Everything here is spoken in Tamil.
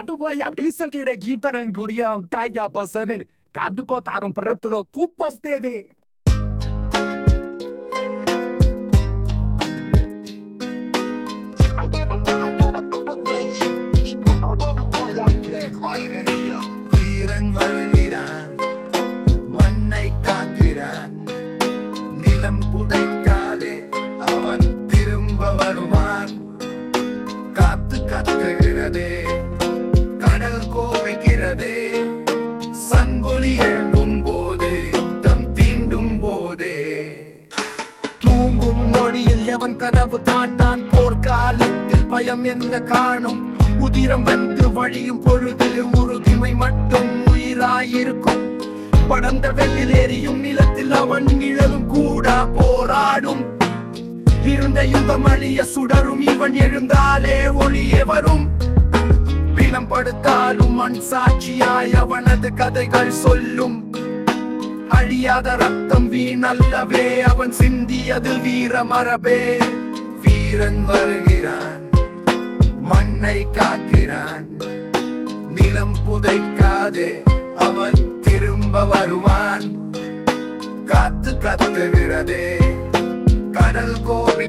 Paduaya Bisagire Gitaran Guriam Taya Pasanin Kaduko Tarum Peratulo Kupos TV வீரன் வருகிறான் மண்ணை காக்கிறான் நிலம் புதைக்காதே அவன் திரும்ப வருவான் காத்து கத்துகிறதே கடல் கோவைக்கிறதே சங்கொலி எழும்பும் போது யுத்தம் தீண்டும் போதே தூங்கும் மொழியில் எவன் கனவு தாண்டான் போர்க்காலத்தில் பயம் என்ன காணும் உதிரம் வந்து வழியும் பொழுது உறுதிமை மட்டும் உயிராயிருக்கும் படர்ந்த வெள்ளில் எரியும் நிலத்தில் அவன் நிழலும் கூட போராடும் இருந்த யுகம் அழிய சுடரும் இவன் எழுந்தாலே ஒளியே வரும் பிணம் படுத்தாலும் மண் சாட்சியாய் அவனது கதைகள் சொல்லும் அழியாத ரத்தம் வீணல்லவே அவன் சிந்தியது வீர மரபே வீரன் வருகிறான் மண்ணை காக்கிறான் நிலம் புதைக்காதே அவன் திரும்ப வருவான் காத்து கத்துகிறதே கடல் கோபி